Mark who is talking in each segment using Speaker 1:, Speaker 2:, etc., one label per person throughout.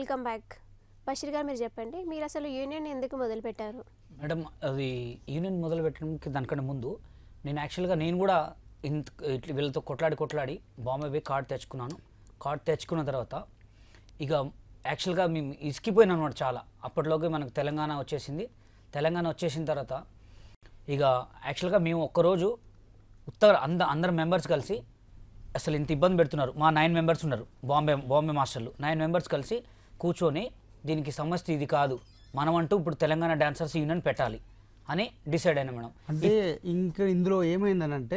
Speaker 1: Welcome back Basheer గారు మీరు చెప్పండి మీరు అసలు యూనియన్ ఎందుకు మొదలుపెట్టారు
Speaker 2: మేడం అది యూనియన్ మొదలు పెట్టడానికి దానికంటే ముందు నేను యాక్చువల్గా నేను కూడా ఇంత ఇట్లా వీళ్ళతో కొట్లాడి కొట్లాడి బాంబే పోయి కార్డ్ తెచ్చుకున్నాను కార్డ్ తెచ్చుకున్న తర్వాత ఇక యాక్చువల్గా మేము ఇసికిపోయినాం అనమాట చాలా అప్పట్లోకి మనకు తెలంగాణ వచ్చేసింది తెలంగాణ వచ్చేసిన తర్వాత ఇక యాక్చువల్గా మేము ఒక్కరోజు ఉత్తర అంద అందరు మెంబర్స్ కలిసి అసలు ఇంత ఇబ్బంది పెడుతున్నారు మా నైన్ మెంబర్స్ ఉన్నారు బాంబే బాంబే మాస్టర్లు నైన్ మెంబర్స్ కలిసి కూర్చొని దీనికి సమస్య ఇది కాదు మనం అంటూ ఇప్పుడు తెలంగాణ డాన్సర్స్ యూనియన్ పెట్టాలి అని డిసైడ్ అయినా మేడం
Speaker 3: అంటే ఇంకా ఇందులో ఏమైందనంటే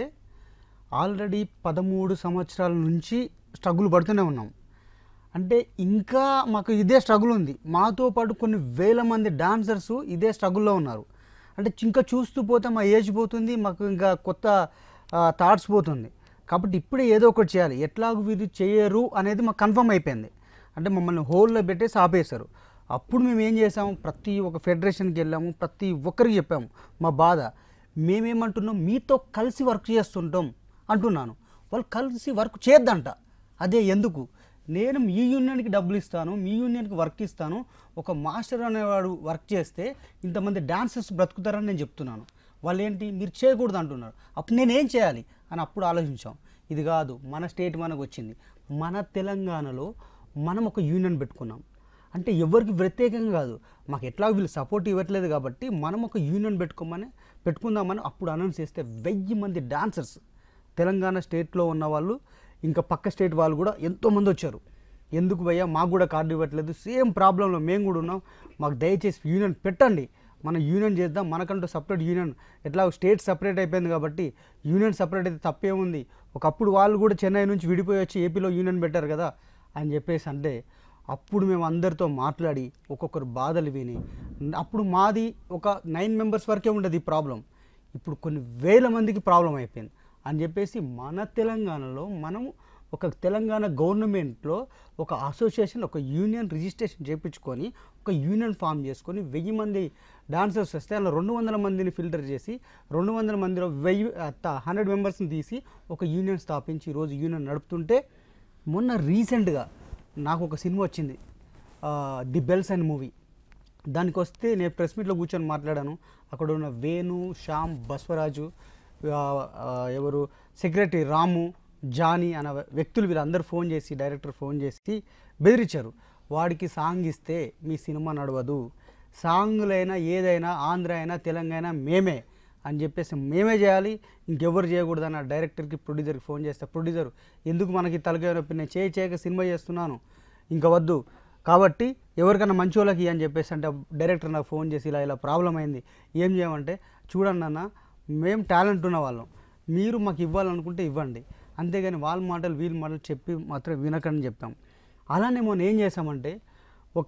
Speaker 3: ఆల్రెడీ పదమూడు సంవత్సరాల నుంచి స్ట్రగుల్ పడుతూనే ఉన్నాం అంటే ఇంకా మాకు ఇదే స్ట్రగుల్ ఉంది మాతో పాటు కొన్ని వేల మంది డాన్సర్స్ ఇదే స్ట్రగుల్లో ఉన్నారు అంటే ఇంకా చూస్తూ పోతే మా ఏజ్ పోతుంది మాకు ఇంకా కొత్త థాట్స్ పోతుంది కాబట్టి ఇప్పుడే ఏదో ఒకటి చేయాలి ఎట్లాగూ వీరు చేయరు అనేది మాకు కన్ఫర్మ్ అయిపోయింది అంటే మమ్మల్ని హోల్లో పెట్టేసి ఆపేశారు అప్పుడు మేము ఏం చేసాము ప్రతి ఒక్క ఫెడరేషన్కి వెళ్ళాము ప్రతి ఒక్కరికి చెప్పాము మా బాధ మేమేమంటున్నాం మీతో కలిసి వర్క్ చేస్తుంటాం అంటున్నాను వాళ్ళు కలిసి వర్క్ చేద్దంట అదే ఎందుకు నేను మీ యూనియన్కి డబ్బులు ఇస్తాను మీ యూనియన్కి వర్క్ ఇస్తాను ఒక మాస్టర్ అనేవాడు వర్క్ చేస్తే ఇంతమంది డాన్సర్స్ బ్రతుకుతారని నేను చెప్తున్నాను వాళ్ళు ఏంటి మీరు చేయకూడదు అంటున్నారు అప్పుడు నేనేం చేయాలి అని అప్పుడు ఆలోచించాం ఇది కాదు మన స్టేట్ మనకు వచ్చింది మన తెలంగాణలో మనం ఒక యూనియన్ పెట్టుకున్నాం అంటే ఎవరికి వ్యతిరేకంగా కాదు మాకు ఎట్లా వీళ్ళు సపోర్ట్ ఇవ్వట్లేదు కాబట్టి మనం ఒక యూనియన్ పెట్టుకోమని పెట్టుకుందామని అప్పుడు అనౌన్స్ చేస్తే వెయ్యి మంది డాన్సర్స్ తెలంగాణ స్టేట్లో ఉన్న వాళ్ళు ఇంకా పక్క స్టేట్ వాళ్ళు కూడా ఎంతోమంది వచ్చారు ఎందుకు భయ్యా మాకు కూడా కార్డు ఇవ్వట్లేదు సేమ్ ప్రాబ్లంలో మేము కూడా ఉన్నాం మాకు దయచేసి యూనియన్ పెట్టండి మనం యూనియన్ చేద్దాం మనకంటూ సపరేట్ యూనియన్ ఎట్లా స్టేట్ సపరేట్ అయిపోయింది కాబట్టి యూనియన్ సపరేట్ అయితే తప్పేముంది ఒకప్పుడు వాళ్ళు కూడా చెన్నై నుంచి విడిపోయి వచ్చి ఏపీలో యూనియన్ పెట్టారు కదా అని చెప్పేసి అంటే అప్పుడు మేము అందరితో మాట్లాడి ఒక్కొక్కరు బాధలు విని అప్పుడు మాది ఒక నైన్ మెంబర్స్ వరకే ఉండదు ఈ ప్రాబ్లం ఇప్పుడు కొన్ని వేల మందికి ప్రాబ్లం అయిపోయింది అని చెప్పేసి మన తెలంగాణలో మనము ఒక తెలంగాణ గవర్నమెంట్లో ఒక అసోసియేషన్ ఒక యూనియన్ రిజిస్ట్రేషన్ చేయించుకొని ఒక యూనియన్ ఫామ్ చేసుకొని వెయ్యి మంది డాన్సర్స్ వస్తే అలా రెండు వందల మందిని ఫిల్టర్ చేసి రెండు వందల మందిలో వెయ్యి హండ్రెడ్ మెంబర్స్ని తీసి ఒక యూనియన్ స్థాపించి ఈరోజు యూనియన్ నడుపుతుంటే మొన్న రీసెంట్గా నాకు ఒక సినిమా వచ్చింది ఆ, ది బెల్స్ అండ్ మూవీ దానికి వస్తే నేను ప్రెస్ మీట్లో కూర్చొని మాట్లాడాను అక్కడ ఉన్న వేణు శ్యామ్ బస్వరాజు ఆ, ఆ, ఎవరు సెక్రటరీ రాము జానీ అన్న వ్యక్తులు వీళ్ళందరూ ఫోన్ చేసి డైరెక్టర్ ఫోన్ చేసి బెదిరించారు వాడికి సాంగ్ ఇస్తే మీ సినిమా నడవదు సాంగ్లైనా ఏదైనా ఆంధ్ర అయినా తెలంగాణ మేమే అని చెప్పేసి మేమే చేయాలి ఇంకెవరు చేయకూడదు అన్న డైరెక్టర్కి ప్రొడ్యూసర్కి ఫోన్ చేస్తే ప్రొడ్యూసర్ ఎందుకు మనకి తలకాయ నొప్పి నేను చేయి చేయక సినిమా చేస్తున్నాను ఇంకా వద్దు కాబట్టి ఎవరికైనా మంచి వాళ్ళకి అని చెప్పేసి అంటే డైరెక్టర్ నాకు ఫోన్ చేసి ఇలా ఇలా ప్రాబ్లం అయింది ఏం చేయమంటే చూడండి అన్న మేము టాలెంట్ ఉన్న వాళ్ళం మీరు మాకు ఇవ్వాలనుకుంటే ఇవ్వండి అంతేగాని వాళ్ళ మాటలు వీళ్ళ మాటలు చెప్పి మాత్రం వినకండి చెప్పాం అలానే మొన్న ఏం చేసామంటే ఒక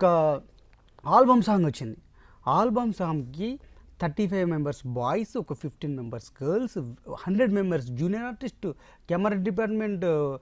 Speaker 3: ఆల్బమ్ సాంగ్ వచ్చింది ఆల్బమ్ సాంగ్కి థర్టీ ఫైవ్ మెంబర్స్ బాయ్స్ ఒక fifteen members girls hundred members junior artist camera department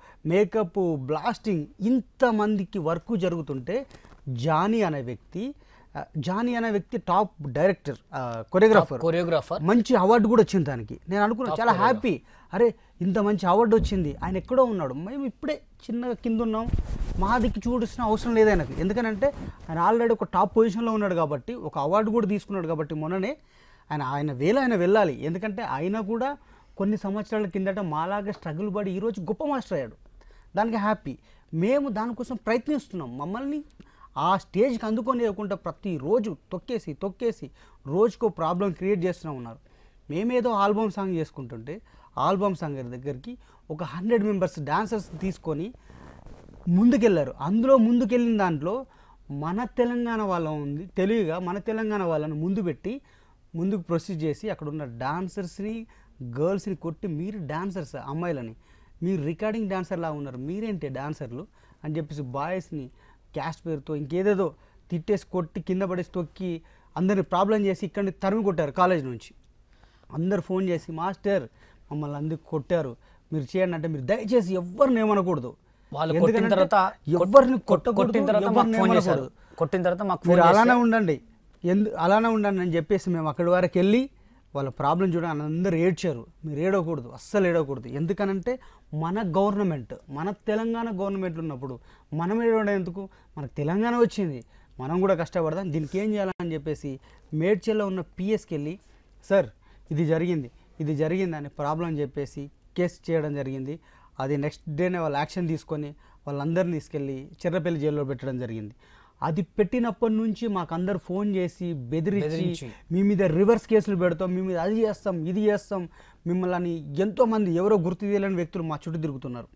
Speaker 3: makeup blasting ఇంతమందికి వర్క్ జరుగుతుంటే జానీ అనే వ్యక్తి ఆ, జానీ అనే వ్యక్తి టాప్ డైరెక్టర్ కొరియోగ్రాఫర్
Speaker 2: కొరియోగ్రాఫర్
Speaker 3: మంచి అవార్డు కూడా వచ్చింది దానికి నేను అనుకున్నా చాలా హ్యాపీ అరే ఇంత మంచి అవార్డు వచ్చింది ఆయన ఎక్కడో ఉన్నాడు మేము ఇప్పుడే చిన్నగా కింద ఉన్నాం మా దిక్కు చూడాల్సిన అవసరం లేదు ఆయనకు ఎందుకనంటే ఆయన ఆల్రెడీ ఒక టాప్ పొజిషన్లో ఉన్నాడు కాబట్టి ఒక అవార్డు కూడా తీసుకున్నాడు కాబట్టి మొన్ననే ఆయన ఆయన వేళ ఆయన వెళ్ళాలి ఎందుకంటే ఆయన కూడా కొన్ని సంవత్సరాల కిందట మాలాగా స్ట్రగుల్ పడి ఈరోజు గొప్ప మాస్టర్ అయ్యాడు దానికి హ్యాపీ మేము దానికోసం ప్రయత్నిస్తున్నాం మమ్మల్ని ఆ స్టేజ్కి అందుకొని లేకుండా ప్రతిరోజు తొక్కేసి తొక్కేసి రోజుకో ప్రాబ్లం క్రియేట్ చేస్తూనే ఉన్నారు మేమేదో ఆల్బమ్ సాంగ్ చేసుకుంటుంటే ఆల్బమ్ సాంగ్ దగ్గరికి ఒక హండ్రెడ్ మెంబర్స్ డాన్సర్స్ తీసుకొని ముందుకెళ్ళారు అందులో ముందుకెళ్ళిన దాంట్లో మన తెలంగాణ వాళ్ళ ఉంది తెలివిగా మన తెలంగాణ వాళ్ళని ముందు పెట్టి ముందుకు ప్రొసీడ్ చేసి అక్కడ ఉన్న డాన్సర్స్ని గర్ల్స్ని కొట్టి మీరు డాన్సర్స్ అమ్మాయిలని మీరు రికార్డింగ్ డాన్సర్లా ఉన్నారు మీరేంటి డాన్సర్లు అని చెప్పేసి బాయ్స్ని క్యాస్ట్ పేరుతో ఇంకేదేదో తిట్టేసి కొట్టి కింద పడేసి తొక్కి అందరిని ప్రాబ్లం చేసి ఇక్కడిని తరిమి కొట్టారు కాలేజ్ నుంచి అందరు ఫోన్ చేసి మాస్టర్ మమ్మల్ని అందుకు కొట్టారు మీరు చేయండి అంటే మీరు దయచేసి ఎవరిని ఏమనకూడదు
Speaker 2: వాళ్ళు కొట్టిన
Speaker 3: ఎందుకంటే
Speaker 2: తర్వాత
Speaker 3: ఎవరిని
Speaker 2: కొట్-
Speaker 3: కొట్టకూడదు,
Speaker 2: కొట్టిన తర్వాత మాకు
Speaker 3: ఎవరిని
Speaker 2: ఫోన్ చేశారు
Speaker 3: ఏమనకూడదు.
Speaker 2: కొట్టిన తర్వాత మాకు ఫోన్
Speaker 3: మీరు
Speaker 2: చేస్తే
Speaker 3: అలానే ఉండండి ఎందు అలానే ఉండండి అని చెప్పేసి మేము అక్కడి వరకు వెళ్ళి వాళ్ళ ప్రాబ్లం చూడని అందరూ ఏడ్చారు మీరు ఏడవకూడదు అస్సలు ఏడవకూడదు ఎందుకనంటే మన గవర్నమెంట్ మన తెలంగాణ గవర్నమెంట్ ఉన్నప్పుడు మనం ఏడవడం ఎందుకు మనకు తెలంగాణ వచ్చింది మనం కూడా కష్టపడదాం దీనికి ఏం చేయాలని చెప్పేసి మేడ్చల్లో ఉన్న పిఎస్కి వెళ్ళి సార్ ఇది జరిగింది ఇది జరిగింది అని ప్రాబ్లం చెప్పేసి కేసు చేయడం జరిగింది అది నెక్స్ట్ డేనే వాళ్ళు యాక్షన్ తీసుకొని వాళ్ళందరిని తీసుకెళ్ళి చిర్రపల్లి జైల్లో పెట్టడం జరిగింది అది పెట్టినప్పటి నుంచి మాకు అందరు ఫోన్ చేసి బెదిరించి
Speaker 2: బెదిరించి.
Speaker 3: మీ మీద రివర్స్ కేసులు పెడతాం మీ మీద అది చేస్తాం ఇది చేస్తాం మిమ్మల్ని ఎంతోమంది ఎవరో గుర్తు తెలియని వ్యక్తులు మా చుట్టూ తిరుగుతున్నారు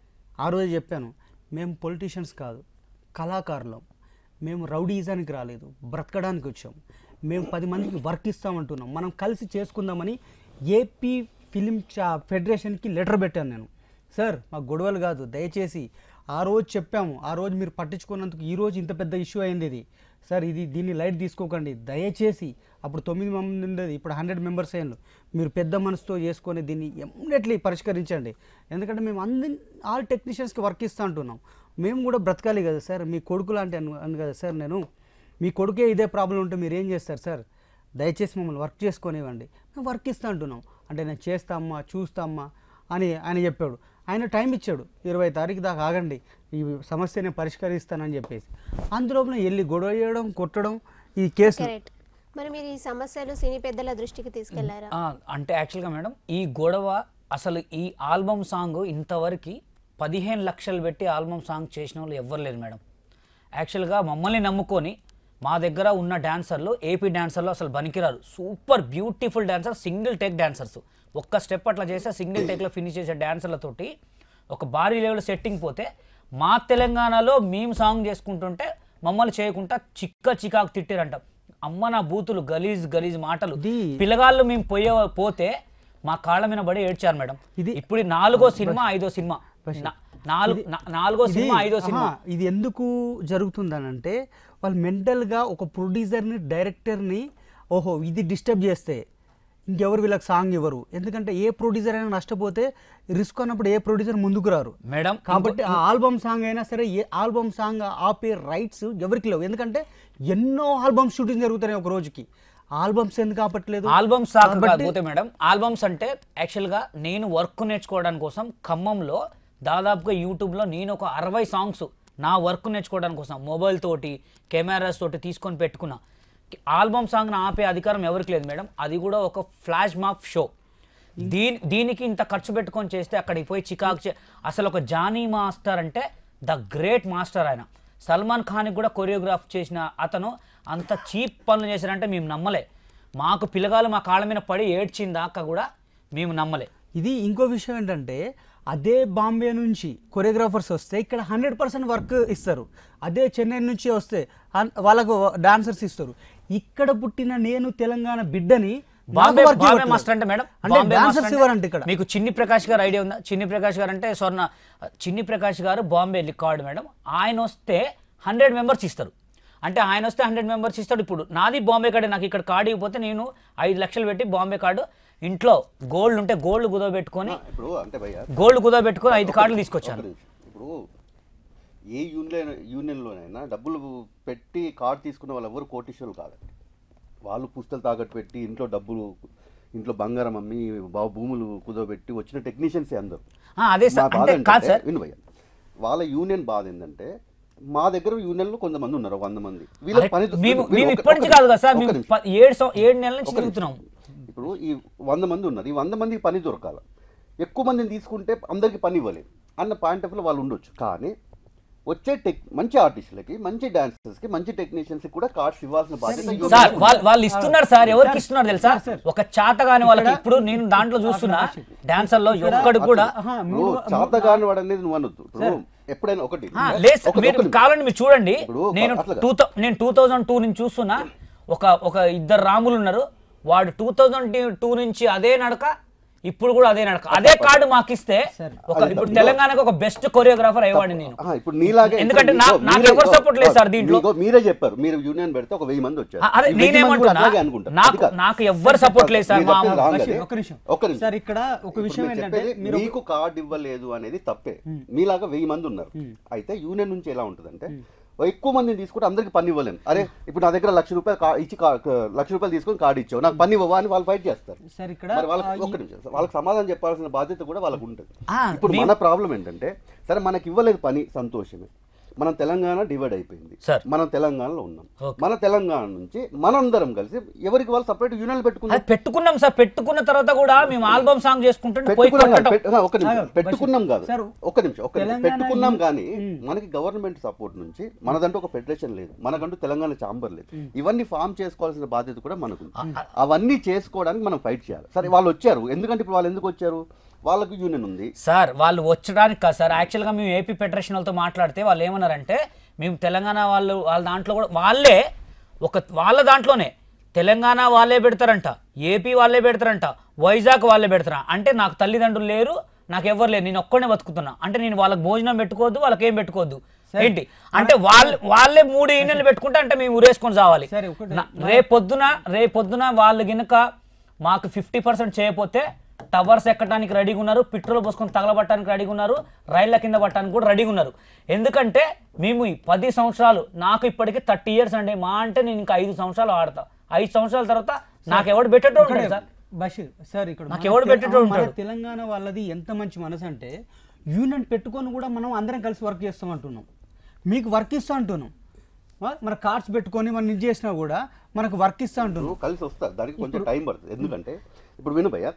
Speaker 3: ఆ రోజు చెప్పాను మేము పొలిటీషియన్స్ కాదు కళాకారులం మేము రౌడీజానికి రాలేదు బ్రతకడానికి వచ్చాం మేము పది మందికి వర్క్ ఇస్తామంటున్నాం మనం కలిసి చేసుకుందామని ఏపీ ఫిలిం చా- ఫెడరేషన్కి లెటర్ పెట్టాను నేను సార్ మాకు గొడవలు కాదు దయచేసి ఆ రోజు చెప్పాము ఆ రోజు మీరు పట్టించుకున్నందుకు ఈ రోజు ఇంత పెద్ద ఇష్యూ అయింది ఇది సార్ ఇది దీన్ని లైట్ తీసుకోకండి దయచేసి అప్పుడు తొమ్మిది మంది ఉండేది ఇప్పుడు హండ్రెడ్ మెంబర్స్ అయ్యారు మీరు పెద్ద మనసుతో చేసుకొని దీన్ని ఇమ్మీడియట్లీ పరిష్కరించండి ఎందుకంటే మేము అంది ఆల్ టెక్నీషియన్స్కి వర్క్ ఇస్తా అంటున్నాం మేము కూడా బ్రతకాలి కదా సార్ మీ కొడుకు లాంటి అను అను కదా సార్ నేను మీ కొడుకే ఇదే ప్రాబ్లం ఉంటే మీరు ఏం చేస్తారు సార్ దయచేసి మమ్మల్ని వర్క్ చేసుకొనివ్వండి మేము వర్క్ ఇస్తా అంటున్నాం అంటే నేను చేస్తామ్మా చూస్తామ్మా అని ఆయన చెప్పాడు ఆయన టైం ఇచ్చాడు ఇరవై తారీఖు దాకా ఆగండి ఈ సమస్యని పరిష్కరిస్తానని చెప్పేసి అందులోపల వెళ్ళి గొడవ చేయడం కొట్టడం ఈ కేసు
Speaker 1: కరెక్ట్ మరి మీరు ఈ సమస్యలు సినీ పెద్దల దృష్టికి తీసుకెళ్లారా
Speaker 2: ఆ, అంటే యాక్చువల్గా మేడం ఈ గొడవ అసలు ఈ ఆల్బమ్ సాంగ్ ఇంతవరకు పదిహేను లక్షలు పెట్టి ఆల్బమ్ సాంగ్ చేసిన వాళ్ళు ఎవ్వరు లేరు మేడం యాక్చువల్గా మమ్మల్ని నమ్ముకొని మా దగ్గర ఉన్న డాన్సర్లు ఏపీ డాన్సర్లు అసలు బనికిరారు super beautiful dancer single take dancers ఒక్క స్టెప్ అట్లా చేస్తే సింగిల్ టేక్లో ఫినిష్ చేసే డాన్సర్లతోటి ఒక భారీ లెవెల్ సెట్టింగ్ పోతే మా తెలంగాణలో మేము సాంగ్ చేసుకుంటుంటే మమ్మల్ని చేయకుండా చిక్క చికాకు తిట్టిరంట అమ్మ నా బూతులు గలీజ్ గలీజ్ మాటలు
Speaker 3: ఇది-
Speaker 2: పిల్లగాళ్ళు మేము పోయే పోతే మా కాళ్ళ మీద పడి ఏడ్చారు మేడం
Speaker 3: ఇది-
Speaker 2: ఇప్పుడు నాలుగో సినిమా ఐదో సినిమా
Speaker 3: బషీర్.
Speaker 2: నా- నాలుగు నా- నాలుగో
Speaker 3: ఇది-
Speaker 2: సినిమా ఐదో సినిమా
Speaker 3: ఆహా, ఇది ఎందుకు జరుగుతుందనంటే వాళ్ళు మెంటల్గా ఒక ప్రొడ్యూసర్ని డైరెక్టర్ని ఓహో ఇది డిస్టర్బ్ చేస్తే ఇంకెవరు వీళ్ళకి సాంగ్ ఇవ్వరు ఎందుకంటే ఏ ప్రొడ్యూసర్ అయినా నష్టపోతే రిస్క్ అన్నప్పుడు ఏ ప్రొడ్యూసర్ ముందుకు రారు
Speaker 2: మేడం
Speaker 3: కాబట్టి ఆ ఆల్బమ్ సాంగ్ అయినా సరే ఏ ఆల్బమ్ సాంగ్ ఆపే రైట్స్ ఎవరికి లేవు ఎందుకంటే ఎన్నో ఆల్బమ్ షూటింగ్ జరుగుతున్నాయి ఒక రోజుకి ఆల్బమ్స్ ఎందుకు ఆపట్లేదు
Speaker 2: ఆల్బమ్స్ దాకా
Speaker 3: కాబట్టి-
Speaker 2: కాకపోతే మేడం ఆల్బమ్స్ అంటే యాక్చువల్గా నేను వర్క్ నేర్చుకోవడానికి కోసం ఖమ్మంలో దాదాపుగా యూట్యూబ్లో నేను ఒక అరవై సాంగ్స్ నా వర్క్ నేర్చుకోవడానికి కోసం మొబైల్ తోటి కెమెరాస్ తోటి తీసుకొని పెట్టుకున్నా ఆల్బమ్ సాంగ్ ఆపే అధికారం ఎవరికి లేదు మేడం అది కూడా ఒక ఫ్లాష్ మాప్ షో దీని దీనికి ఇంత ఖర్చు పెట్టుకొని చేస్తే అక్కడికి పోయి చికాకు చే అసలు ఒక జానీ మాస్టర్ అంటే ద గ్రేట్ మాస్టర్ ఆయన సల్మాన్ ఖాన్కి కూడా కొరియోగ్రాఫ్ చేసిన అతను అంత చీప్ పనులు చేశారంటే మేము నమ్మలే మాకు పిల్లగాలు మా కాళ్ళ మీద పడి ఏడ్చిన దాకా కూడా మేము నమ్మలే
Speaker 3: ఇది ఇంకో విషయం ఏంటంటే అదే బాంబే నుంచి కొరియోగ్రాఫర్స్ వస్తే ఇక్కడ హండ్రెడ్ పర్సెంట్ వర్క్ ఇస్తారు అదే చెన్నై నుంచి వస్తే అన్- వాళ్ళకు డాన్సర్స్ ఇస్తారు ఇక్కడ పుట్టిన నేను తెలంగాణ బిడ్డని నాకు
Speaker 2: బాంబే
Speaker 3: work
Speaker 2: బాంబే
Speaker 3: ఇవ్వట్లేదు.
Speaker 2: మాస్టర్ అంటే మేడం
Speaker 3: అంటే
Speaker 2: బాంబే
Speaker 3: డాన్సర్స్
Speaker 2: మాస్టర్ అంటే
Speaker 3: ఇవ్వరంట ఇక్కడ
Speaker 2: మీకు చిన్ని ప్రకాష్ గారు ఐడియా ఉందా చిన్ని ప్రకాష్ గారు అంటే స్వర్ణ చిన్ని ప్రకాష్ గారు బాంబే రికార్డ్ మేడం ఆయన వస్తే హండ్రెడ్ మెంబర్స్ ఇస్తారు అంటే ఆయన వస్తే హండ్రెడ్ మెంబర్స్ ఇస్తాడు ఇప్పుడు నాది బాంబే కార్డే నాకు ఇక్కడ కార్డు ఇవ్వకపోతే నేను ఐదు లక్షలు పెట్టి బాంబే కార్డు ఇంట్లో గోల్డ్ ఉంటే గోల్డ్ కుదవబెట్టుకొని
Speaker 4: ఇప్పుడు అంటే భయ్య
Speaker 2: గోల్డ్ కుదవబెట్టుకొని ఐదు కార్డులు తీసుకొచ్చాను
Speaker 4: ఒక నిమిషం. ఇప్పుడు ఏ యూనియన్ యూనియన్లోనైనా డబ్బులు పెట్టి కార్డు తీసుకున్న వాళ్ళు ఎవరు కోటీశ్వరులు కాదండి వాళ్ళు పుస్తలు తాకట్టు పెట్టి ఇంట్లో డబ్బులు ఇంట్లో బంగారం అమ్మి బా భూములు కుదవబెట్టి వచ్చిన టెక్నీషియన్సే అందరు
Speaker 2: ఆ, అదే సార్
Speaker 4: మా బాధ
Speaker 2: అంటే కాదు
Speaker 4: ఏంటంటే,
Speaker 2: సార్
Speaker 4: విను భయ్య వాళ్ళ యూనియన్ బాధ ఏంటంటే మా దగ్గర యూనియన్లో కొంతమంది ఉన్నారు ఒక వంద మంది వీళ్ళ
Speaker 2: అరే,
Speaker 4: పని
Speaker 2: మేము
Speaker 4: వీళ్ళు
Speaker 2: మేము
Speaker 4: ఒక-
Speaker 2: ఇప్పటి నుంచి
Speaker 4: ఒక
Speaker 2: కాదు కదా సార్
Speaker 4: నిమిషం,
Speaker 2: మేము
Speaker 4: ఒక నిమిషం.
Speaker 2: ప- ఏడు సం- ఏడు నెలల నుంచి
Speaker 4: ఒక నిమిషం.
Speaker 2: తిరుగుతున్నాం
Speaker 4: ఇప్పుడు ఈ వంద మంది ఉన్నారు ఈ వంద మందికి పని దొరకాల ఎక్కువ మందిని తీసుకుంటే అందరికి పని ఇవ్వలేదు అన్న పాయింట్ ఆఫ్ లో వాళ్ళు ఉండొచ్చు కానీ వచ్చే టెక్ మంచి ఆర్టిస్టులకి మంచి డాన్సర్స్కి మంచి టెక్నీషియన్స్ కూడా కార్డ్స్ ఇవ్వాల్సిన బాధ్యత union
Speaker 2: సార్
Speaker 4: ఉంది.
Speaker 2: వాళ్ళు వాళ్ళు ఇస్తున్నారు సార్ ఎవరికి ఇస్తున్నారు తెలుసా ఒక చాట కాని వాళ్ళకి ఇప్పుడు నేను దాంట్లో చూస్తున్నా డాన్సర్ లో ఒక్కడు కూడా
Speaker 3: ఆహా,
Speaker 4: ఇప్పుడు
Speaker 3: మూడు-
Speaker 4: చాతగాని వాడు అనేది నువ్వు అనొద్దు ఇప్పుడు ఎప్పుడైనా ఒకటి
Speaker 2: ఆ, లేదు సార్,
Speaker 4: ఒక-
Speaker 2: మీరు
Speaker 4: ఒక నిమిషం.
Speaker 2: కావాలండి మీరు చూడండి
Speaker 4: ఇప్పుడు
Speaker 2: నేను
Speaker 4: అట్లా కాదు.
Speaker 2: టూ నేను టూ థౌజండ్ టూ నుంచి చూస్తున్నా ఒక ఒక ఇద్దరు రాములు ఉన్నారు వాడు టూ థౌజండ్ టూ నుంచి అదే నడక ఇప్పుడు కూడా అదే నడక అదే కార్డు మాకు ఇస్తే ఒక
Speaker 4: అది
Speaker 2: ఇప్పుడు
Speaker 4: తప్పు.
Speaker 2: తెలంగాణకు ఒక బెస్ట్ కొరియోగ్రాఫర్ అయ్యేవాడిని నేను
Speaker 4: ఆహా, ఇప్పుడు నీలాగే
Speaker 2: ఎందుకంటే
Speaker 4: ఇప్పుడు
Speaker 2: నా-
Speaker 4: మీరే-
Speaker 2: నాకు ఎవరు support లేదు సార్ దీంట్లో.
Speaker 4: మీగో మీరే చెప్పారు మీరు యూనియన్ పెడితే ఒక వెయ్యి మంది వచ్చారు
Speaker 2: ఆ, అదే
Speaker 4: ఈ వెయ్యి మంది కూడా
Speaker 2: నేనేమంటున్నా
Speaker 4: అలాగే అనుకుంటారు.
Speaker 2: నాకు
Speaker 4: అది కాదు.
Speaker 2: నాకు ఎవ్వరు సపోర్ట్ లేదు సార్
Speaker 4: మీరు
Speaker 2: మా
Speaker 4: చెప్పింది wrong
Speaker 3: బషీర్,
Speaker 4: అది.
Speaker 3: ఒక్క నిమిషం.
Speaker 4: ఒక్క నిమిషం.
Speaker 3: సార్ ఇక్కడ ఒక
Speaker 4: ఇప్పుడు
Speaker 3: విషయం
Speaker 4: మీరు
Speaker 3: ఏంటంటే
Speaker 4: చెప్పేది
Speaker 3: మీరు
Speaker 4: మీకు కార్డు ఇవ్వలేదు అనేది తప్పే మీలాగా వెయ్యి మంది ఉన్నారు అయితే యూనియన్ నుంచి ఎలా ఉంటుందంటే ఓ ఎక్కువ మందిని తీసుకుంటే అందరికి పని ఇవ్వలేము అరే ఇప్పుడు నా దగ్గర లక్ష రూపాయలు కా- ఇచ్చి కా- క- లక్ష రూపాయలు తీసుకొని కార్డు ఇచ్చావు నాకు పని ఇవ్వవా అని వాళ్ళు ఫైట్ చేస్తారు
Speaker 3: సార్ ఇక్కడ
Speaker 4: మరి వాళ్ళకి
Speaker 3: ఆ, ఈ-
Speaker 4: ఒక్క నిమిషం వాళ్ళకి సమాధానం చెప్పాల్సిన బాధ్యత కూడా వాళ్ళకు ఉంటుంది
Speaker 2: ఆ,
Speaker 4: ఇప్పుడు
Speaker 2: మీ-
Speaker 4: మన ప్రాబ్లం ఏంటంటే సరే మనకి ఇవ్వలేదు పని సంతోషమే మనం తెలంగాణ డివైడ్ అయిపోయింది
Speaker 2: సార్.
Speaker 4: మనం తెలంగాణలో ఉన్నాం
Speaker 2: ఓకే.
Speaker 4: మన తెలంగాణ నుంచి మనందరం కలిసి ఎవరికి వాళ్ళు సపరేట్ యూనియన్లు పెట్టుకున్నాం
Speaker 2: అది పెట్టుకున్నాం సార్ పెట్టుకున్న తర్వాత కూడా మేము ఆల్బమ్ సాంగ్ చేసుకుంటుంటే పోయి
Speaker 4: పెట్టుకున్నాం కాదు,
Speaker 2: కొట్టడం
Speaker 4: పెట్టు- ఆ, ఒక్క నిమిషం
Speaker 3: ఆగండి,
Speaker 4: పెట్టుకున్నాం కాదు
Speaker 3: సార్,
Speaker 4: ఒక్క నిమిషం ఒక్క నిమిషం
Speaker 3: తెలంగాణ
Speaker 4: పెట్టుకున్నాం
Speaker 3: యూ-
Speaker 4: కానీ మనకి గవర్నమెంట్ సపోర్ట్ నుంచి మనదంటూ ఒక ఫెడరేషన్ లేదు మనకంటూ తెలంగాణ చాంబర్ లేదు ఇవన్నీ ఫామ్ చేసుకోవాల్సిన బాధ్యత కూడా మనకు ఉంది. అవన్నీ చేసుకోవడానికి మనం ఫైట్ చేయాలి సరే వాళ్ళు వచ్చారు ఎందుకంటే ఇప్పుడు వాళ్ళు ఎందుకు వచ్చారు వాళ్ళకు యూనియన్ ఉంది
Speaker 2: సార్ వాళ్ళు వచ్చడానికి కాదు సార్ యాక్చువల్గా మేము ఏపీ ఫెడరేషన్ వాళ్ళతో మాట్లాడితే వాళ్ళు ఏమన్నారంటే మేము తెలంగాణ వాళ్ళు వాళ్ళ దాంట్లో కూడా వాళ్ళే ఒక వాళ్ళ దాంట్లోనే తెలంగాణ వాళ్ళే పెడతారంట ఏపీ వాళ్ళే పెడతారంట వైజాగ్ వాళ్ళే పెడతారా అంటే నాకు తల్లిదండ్రులు లేరు నాకు ఎవరు లేరు నేను ఒక్కడే బతుకుతున్నా అంటే నేను వాళ్ళకి భోజనం పెట్టుకోవద్దు వాళ్ళకి ఏం పెట్టుకోవద్దు ఏంటి అంటే వాళ్ళు వాళ్ళే మూడు యూనియన్లు పెట్టుకుంటే అంటే మేము ఉరేసుకొని చావాలి
Speaker 3: సరే, ఒకటి-
Speaker 2: నా- రేపొద్దున రేపొద్దున వాళ్ళు గినక మాకు ఫిఫ్టీ పర్సెంట్ చేయకపోతే టవర్స్ ఎక్కడానికి రెడీగా ఉన్నారు పెట్రోల్ పోసుకొని తగలబట్టడానికి రెడీగా ఉన్నారు రైళ్ల కింద పట్టడానికి కూడా రెడీగా ఉన్నారు ఎందుకంటే మేము ఈ పది సంవత్సరాలు నాకు ఇప్పటికి థర్టీ ఇయర్స్ అండి మా అంటే నేను ఇంకా ఐదు సంవత్సరాలు ఆడతా ఐదు సంవత్సరాల తర్వాత నాకు ఎవడు పెట్టేటో
Speaker 3: ఒకటే
Speaker 2: ఉంటాడు సార్
Speaker 3: బషీర్ సార్ ఇక్కడ
Speaker 2: నాకు
Speaker 3: మన
Speaker 2: ఎవడు
Speaker 3: తె-
Speaker 2: పెట్టేటోడు
Speaker 3: మన
Speaker 2: ఉంటాడు.
Speaker 3: తెలంగాణ వాళ్ళది ఎంత మంచి మనసు అంటే యూనియన్ పెట్టుకొని కూడా మనం అందరం కలిసి వర్క్ చేస్తాం అంటున్నాం మీకు వర్క్ ఇస్తా అంటున్నాం ఆ, మన కార్డ్స్ పెట్టుకొని మనం ఇది చేసినా కూడా మనకు వర్క్ ఇస్తా అంటున్నాం
Speaker 4: ఇప్పుడు కలిసి వస్తారు దానికి కొంచెం టైం పడుతుంది ఎందుకంటే ఇప్పుడు విను భయ్య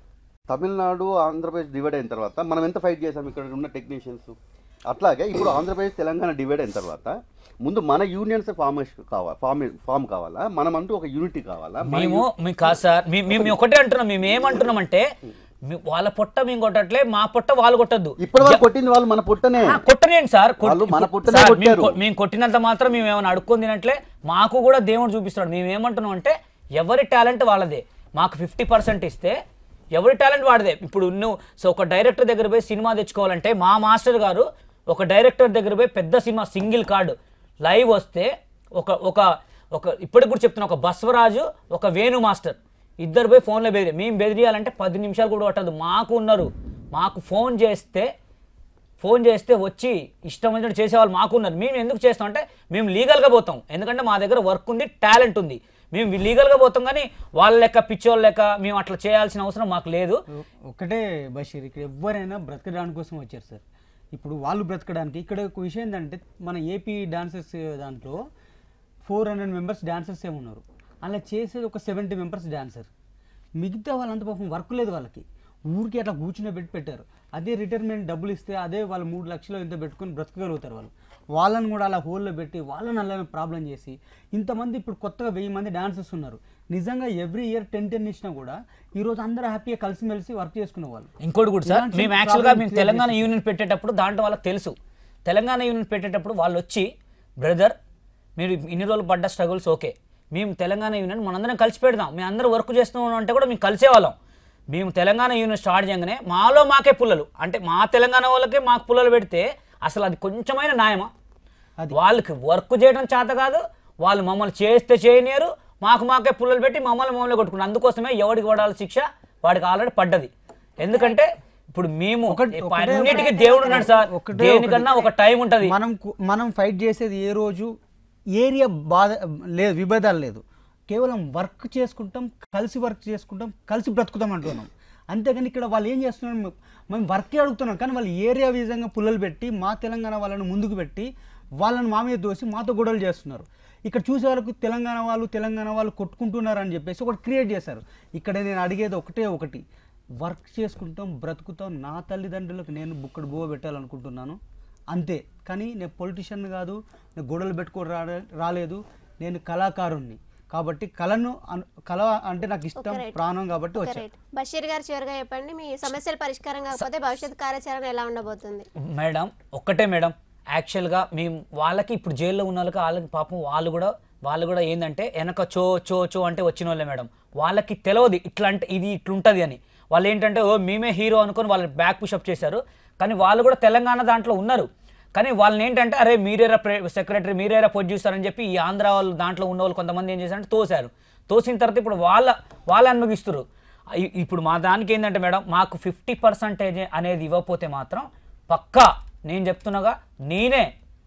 Speaker 4: తమిళనాడు ఆంధ్రప్రదేశ్ డివైడ్ అయిన తర్వాత మనం ఎంత ఫైట్ చేసాం ఇక్కడ ఉన్న టెక్నీషియన్స్ అట్లాగే ఇప్పుడు ఆంధ్రప్రదేశ్ తెలంగాణ డివైడ్ అయిన తర్వాత ముందు మన యూనియన్స్ ఫామ్ కావాలి ఫామ్ ఫామ్ కావాలా మనం అంటూ ఒక యూనిటీ కావాలా మన
Speaker 2: మేము మేము కాదు సార్ మీ- మేము ఒకటే అంటున్నాం మేము ఏమంటున్నామంటే మీ- వాళ్ళ పొట్ట మేము కొట్టట్లే మా పొట్ట వాళ్ళు కొట్టద్దు
Speaker 4: ఇప్పటి వరకు కొట్టింది వాళ్ళు మన పుట్టనే
Speaker 2: ఆ, కొట్టనేయండి సార్ కొట్-
Speaker 4: వాళ్ళు మన పుట్టనే
Speaker 2: సార్, మేము
Speaker 4: కొట్టారు.
Speaker 2: కొ- మేము కొట్టినంత మాత్రం మేము ఏమైనా అడుక్కొని తినట్లే మాకు కూడా దేవుడు చూపిస్తాడు మేము ఏమంటున్నాం అంటే ఎవరి టాలెంట్ వాళ్ళదే మాకు ఫిఫ్టీ పర్సెంట్ ఇస్తే ఎవరి టాలెంట్ వాడిదే ఇప్పుడు నువ్వు సో ఒక డైరెక్టర్ దగ్గర పోయి సినిమా తెచ్చుకోవాలంటే మా మాస్టర్ గారు ఒక డైరెక్టర్ దగ్గర పోయి పెద్ద సినిమా సింగిల్ కార్డు లైవ్ వస్తే ఒక ఒక ఒక ఇప్పటికి కూడా చెప్తున్నా ఒక బస్వరాజు ఒక వేణు మాస్టర్ ఇద్దరు పోయి ఫోన్లో బెదిరి మేము బెదిరియాలంటే పది నిమిషాలు కూడా పట్టదు మాకు ఉన్నారు మాకు ఫోన్ చేస్తే ఫోన్ చేస్తే వచ్చి ఇష్టం వచ్చినట్టు చేసేవాళ్ళు మాకున్నారు మేము ఎందుకు చేస్తాం అంటే మేము లీగల్గా పోతాం ఎందుకంటే మా దగ్గర వర్క్ ఉంది టాలెంట్ ఉంది మేము లీగల్గా పోతాం కానీ వాళ్ళ లెక్క పిచ్చోళ్ళ లెక్క మేము అట్లా చేయాల్సిన అవసరం మాకు లేదు
Speaker 3: ఒకటే బషీర్ ఇక్కడ ఎవరైనా బ్రతకడానికి కోసం వచ్చారు సార్ ఇప్పుడు వాళ్ళు బ్రతకడానికి ఇక్కడ ఒక విషయం ఏంటంటే మన ఏపీ డాన్సర్స్ దాంట్లో ఫోర్ హండ్రెడ్ మెంబర్స్ డాన్సర్స్ ఏమున్నారు అలా చేసేది ఒక సెవెంటీ మెంబర్స్ డాన్సర్ మిగతా వాళ్ళంతా పాపం వర్క్ లేదు వాళ్ళకి ఊరికి అట్లా కూర్చునే పెట్టి పెట్టారు అదే రిటైర్మెంట్ డబ్బులు ఇస్తే అదే వాళ్ళు మూడు లక్షలు ఇంత పెట్టుకొని బ్రతకగలుగుతారు వాళ్ళు వాళ్ళని కూడా అలా హోల్లో పెట్టి వాళ్ళని అలా ప్రాబ్లం చేసి ఇంతమంది ఇప్పుడు కొత్తగా వెయ్యి మంది డాన్సర్స్ ఉన్నారు నిజంగా ఎవ్రీ ఇయర్ టెన్ టెన్ ఇచ్చినా కూడా ఈ రోజు అందరూ హ్యాపీగా కలిసిమెలిసి వర్క్ చేసుకునే వాళ్ళు
Speaker 2: ఇంకోటి కూడా సార్
Speaker 3: ఇలాంటి
Speaker 2: మేము యాక్చువల్గా
Speaker 3: problem
Speaker 2: మేము
Speaker 3: create
Speaker 2: తెలంగాణ యూనియన్ పెట్టేటప్పుడు దాంట్లో వాళ్ళకి తెలుసు తెలంగాణ యూనియన్ పెట్టేటప్పుడు వాళ్ళు వచ్చి బ్రదర్ మీరు ఇన్ని రోజులు పడ్డ స్ట్రగుల్స్ ఓకే మేము తెలంగాణ యూనియన్ మనందరం కలిసి పెడదాం మేము అందరం వర్క్ చేస్తున్నాం అంటే కూడా మేము కలిసేవాళ్ళం మేము తెలంగాణ యూనియన్ స్టార్ట్ చేయగానే మాలో మాకే పుల్లలు అంటే మా తెలంగాణ వాళ్ళకే మాకు పుల్లలు పెడితే అసలు అది కొంచెమైన న్యాయమా వాళ్ళకి వర్క్ చేయడం చేత కాదు వాళ్ళు మమ్మల్ని చేస్తే చేయనియరు మాకు మాకే పుల్లలు పెట్టి మమ్మల్ని మమ్మల్ని కొట్టుకున్నారు అందుకోసమే ఎవడికి పడాలి శిక్ష వాడికి ఆల్రెడీ పడ్డది ఎందుకంటే ఇప్పుడు మేము
Speaker 3: ఒకటి- ఒకటే
Speaker 2: అన్నిటికీ
Speaker 3: ఒకటి-
Speaker 2: దేవుడు ఉన్నాడు సార్
Speaker 3: ఒకటే
Speaker 2: దేనికన్నా
Speaker 3: ఒకటి.
Speaker 2: ఒక టైం ఉంటది
Speaker 3: మనం కు- మనం ఫైట్ చేసేది ఏ రోజు ఏరియా బాధ లేదు విభేదాలు లేదు కేవలం వర్క్ చేసుకుంటాం కలిసి వర్క్ చేసుకుంటాం కలిసి బ్రతుకుతాం అంటున్నాం అంతేగాని ఇక్కడ వాళ్ళు ఏం చేస్తున్నారు మ- మేము వర్కే అడుగుతున్నాం కానీ వాళ్ళు ఏరియా విధంగా పుల్లలు పెట్టి మా తెలంగాణ వాళ్ళని ముందుకు పెట్టి వాళ్ళని మా మీద దోసి మాతో గొడవలు చేస్తున్నారు ఇక్కడ చూసే వాళ్ళకు తెలంగాణ వాళ్ళు తెలంగాణ వాళ్ళు కొట్టుకుంటున్నారు అని చెప్పేసి ఒకటి క్రియేట్ చేశారు ఇక్కడ నేను అడిగేది ఒకటే ఒకటి వర్క్ చేసుకుంటాం బ్రతుకుతాం నా తల్లిదండ్రులకు నేను బుక్కడు బువ్వ పెట్టాలనుకుంటున్నాను అంతే కానీ నేను పొలిటిషియన్ కాదు నేను గొడవలు పెట్టుకొని రా రాలేదు నేను కళాకారుణ్ణి కాబట్టి కళను అను- కళ అంటే నాకు ఇష్టం
Speaker 1: Okay, right.
Speaker 3: ప్రాణం కాబట్టి
Speaker 1: ఓకే
Speaker 3: వచ్చా
Speaker 1: రైట్ బషీర్ గారు చివరిగా చెప్పండి మీ సమస్యల పరిష్కారం కాకపోతే భవిష్యత్ కార్యాచరణ ఎలా ఉండబోతుంది
Speaker 2: మేడం ఒక్కటే మేడం యాక్చువల్గా మేము వాళ్ళకి ఇప్పుడు జైల్లో ఉన్న వాళ్ళకి వాళ్ళకి పాపం వాళ్ళు కూడా వాళ్ళు కూడా ఏంటంటే వెనక చో చో చో అంటే వచ్చిన వాళ్ళే మేడం వాళ్ళకి తెలియదు ఇట్లా అంటే ఇది ఇట్లుంటుంది అని వాళ్ళు ఏంటంటే ఓ మేమే హీరో అనుకొని వాళ్ళు బ్యాక్ పుషప్ చేశారు కానీ వాళ్ళు కూడా తెలంగాణ దాంట్లో ఉన్నారు కానీ వాళ్ళని ఏంటంటే అరే మీరేరా సెక్రటరీ మీరేరా ప్రొడ్యూసర్ అని చెప్పి ఈ ఆంధ్ర వాళ్ళు దాంట్లో ఉన్న వాళ్ళు కొంతమంది ఏం చేశారంటే తోశారు తోసిన తర్వాత ఇప్పుడు వాళ్ళ వాళ్ళు అనుభవిస్తారు ఇ- ఇప్పుడు మా దానికి ఏంటంటే మేడం మాకు ఫిఫ్టీ పర్సెంటేజ్ అనేది ఇవ్వకపోతే మాత్రం పక్కా నేను చెప్తున్నాగా నేనే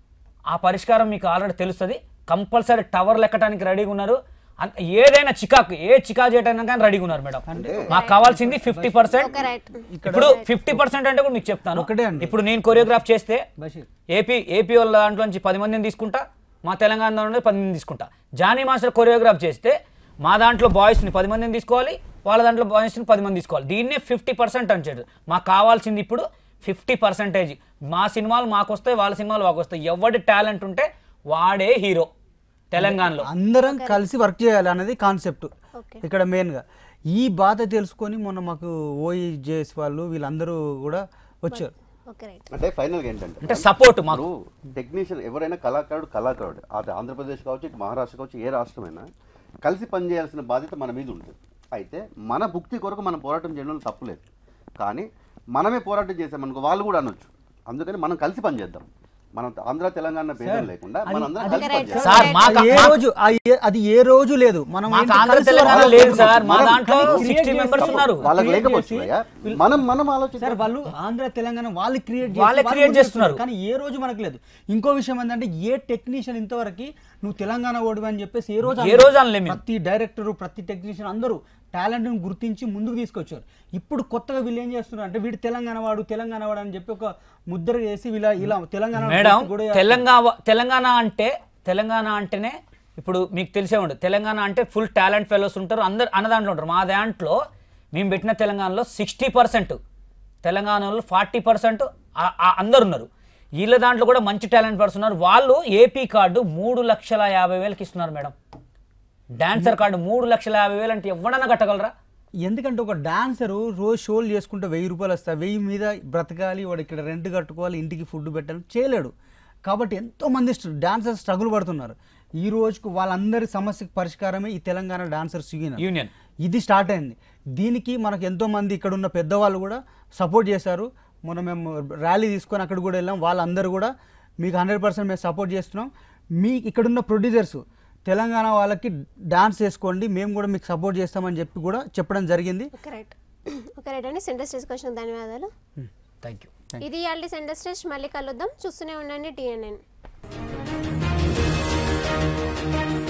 Speaker 2: ఆ పరిష్కారం మీకు ఆల్రెడీ తెలుస్తుంది కంపల్సరీ టవర్లు ఎక్కడానికి రెడీగా ఉన్నారు అంత- ఏదైనా చికాకు ఏ చికాకు చేయడానికి కానీ రెడీగా ఉన్నారు మేడం మాకు కావాల్సింది ఫిఫ్టీ పర్సెంట్
Speaker 1: ఓకే రైట్
Speaker 2: ఇప్పుడు ఫిఫ్టీ పర్సెంట్ అంటే కూడా మీకు చెప్తాను
Speaker 3: ఒకటే అండి.
Speaker 2: ఇప్పుడు నేను కొరియోగ్రాఫ్ చేస్తే
Speaker 3: బషీర్
Speaker 2: ఏపీ ఏపీ వాళ్ళ దాంట్లో నుంచి పది మందిని తీసుకుంటా మా తెలంగాణ నుండి పది మందిని తీసుకుంటా జానీ మాస్టర్ కొరియోగ్రాఫ్ చేస్తే మా దాంట్లో బాయ్స్ని పది మందిని తీసుకోవాలి వాళ్ళ దాంట్లో బాయ్స్ని పది మంది తీసుకోవాలి దీన్నే ఫిఫ్టీ పర్సెంట్ అంటాడు మాకు కావాల్సింది ఇప్పుడు ఫిఫ్టీ పర్సెంటేజ్ మా సినిమాలు మాకు వస్తాయి వాళ్ళ సినిమాలు మాకు వస్తాయి ఎవడి టాలెంట్ ఉంటే వాడే హీరో తెలంగాణలో
Speaker 3: అందరం కలిసి వర్క్ చేయాలి అనేది కాన్సెప్ట్
Speaker 1: ఓకే
Speaker 3: ఇక్కడ మెయిన్గా ఈ బాధ తెలుసుకొని మొన్న మాకు ఓఈజేఎస్ వాళ్ళు వీళ్ళందరూ కూడా వచ్చారు
Speaker 1: ఓకే రైట్
Speaker 4: అంటే ఫైనల్గా ఏంటంటే
Speaker 2: అంటే సపోర్ట్ మాకు
Speaker 4: ఇప్పుడు టెక్నీషియన్ ఎవరైనా కళాకారుడు కళాకారుడు అది ఆంధ్రప్రదేశ్ కావచ్చు ఇటు మహారాష్ట్ర కావచ్చు ఏ రాష్ట్రమైనా కలిసి పనిచేయాల్సిన బాధ్యత మన మీద ఉంటుంది అయితే మన భుక్తి కొరకు మనం పోరాటం చేయడంలో తప్పులేదు కానీ మనమే పోరాటం చేసామనుకో వాళ్ళు కూడా అనొచ్చు అందుకని మనం కలిసి పనిచేద్దాం మనం ఆంధ్ర తెలంగాణ భేదం లేకుండా మనం అందరం కలిసి పనిచేద్దాం
Speaker 2: సార్ మాకు
Speaker 3: అది ఏ రోజు ఆ ఏ- అది ఏ రోజు లేదు మనం
Speaker 2: మాకు
Speaker 3: ఏంటి
Speaker 2: ఆంధ్ర
Speaker 3: కలిసి
Speaker 2: తెలంగాణ
Speaker 3: వర్క్
Speaker 2: లేదు
Speaker 3: చేస్తున్నాం.
Speaker 2: సార్ మా
Speaker 3: మనం
Speaker 2: దాంట్లో
Speaker 3: కానీ create
Speaker 2: సిక్స్టీ మెంబర్స్
Speaker 3: చేస్తాం.
Speaker 2: ఉన్నారు
Speaker 4: వాళ్ళకి
Speaker 3: create
Speaker 4: లేకపోవచ్చు
Speaker 3: చేసి
Speaker 4: భయ్యా. మనం మనం ఆలోచించాలి
Speaker 3: సార్ వాళ్ళు ఆంధ్ర తెలంగాణ వాళ్ళు క్రియేట్
Speaker 2: వాళ్ళే create చేస్తున్నారు.
Speaker 3: కానీ ఏ రోజు మనకు లేదు ఇంకో విషయం ఏంటంటే ఏ టెక్నీషియన్ ఇంతవరకు నువ్వు తెలంగాణ ఓడివి అని చెప్పేసి ఏ రోజు
Speaker 2: ఏ
Speaker 3: అనలేదు.
Speaker 2: రోజు అనలే మేము.
Speaker 3: ప్రతి డైరెక్టర్ ప్రతి టెక్నీషియన్ అందరూ టాలెంట్ ని గుర్తించి ముందుకు తీసుకొచ్చారు ఇప్పుడు కొత్తగా వీళ్ళు ఏం చేస్తున్నారు అంటే వీడు తెలంగాణ వాడు తెలంగాణ వాడు అని చెప్పి ఒక ముద్ర వేసి వీళ్ళ ఇలా తెలంగాణ
Speaker 2: మేడం
Speaker 3: కూడా
Speaker 2: తెలంగాణ తెలంగాణ అంటే తెలంగాణ అంటేనే ఇప్పుడు మీకు తెలిసే ఉండదు తెలంగాణ అంటే ఫుల్ టాలెంట్ ఫెలోస్ ఉంటారు అందరు అన్న దాంట్లో ఉంటారు మా దాంట్లో మేము పెట్టిన తెలంగాణలో సిక్స్టీ పర్సెంట్ తెలంగాణలో ఫార్టీ పర్సెంట్ అందరు ఉన్నారు వీళ్ళ దాంట్లో కూడా మంచి టాలెంట్ పర్సన్ ఉన్నారు వాళ్ళు ఏపీ కార్డు మూడు లక్షల యాభై వేలకి ఇస్తున్నారు మేడం డాన్సర్ కార్డు మూడు లక్షల యాభై వేలు అంటే ఎవడన్నా కట్టగలరా
Speaker 3: ఎందుకంటే ఒక డాన్సరు రోజు షోలు చేసుకుంటే వెయ్యి రూపాయలు వస్తాయి వెయ్యి మీద బ్రతకాలి వాడు ఇక్కడ రెంట్ కట్టుకోవాలి ఇంటికి ఫుడ్ పెట్టాలి చేయలేడు కాబట్టి ఎంతోమంది డాన్సర్స్ స్ట్రగుల్ పడుతున్నారు ఈ రోజుకు వాళ్ళందరి సమస్యకు పరిష్కారమే ఈ తెలంగాణ డాన్సర్స్ యూనియన్
Speaker 2: యూనియన్
Speaker 3: ఇది స్టార్ట్ అయింది దీనికి మనకు ఎంతోమంది ఇక్కడ ఉన్న పెద్దవాళ్ళు కూడా సపోర్ట్ చేశారు మొన్న మేము ర్యాలీ తీసుకొని అక్కడ కూడా వెళ్ళాం వాళ్ళందరూ కూడా మీకు హండ్రెడ్ పర్సెంట్ మేము సపోర్ట్ చేస్తున్నాం మీ ఇక్కడున్న ప్రొడ్యూసర్స్ తెలంగాణ వాళ్ళకి డాన్స్ చేసుకోండి మేము కూడా మీకు సపోర్ట్ చేస్తామని చెప్పి కూడా చెప్పడం జరిగింది
Speaker 1: ఓకే రైట్ ఓకే రైట్ అండి సెంటర్ డిస్కషన్ ధన్యవాదాలు
Speaker 2: థ్యాంక్ యూ
Speaker 1: ఇది ఇవాళ సెంటర్ స్టేజ్ మళ్ళీ కలుద్దాం చూస్తూనే ఉండండి టీఎన్ఎన్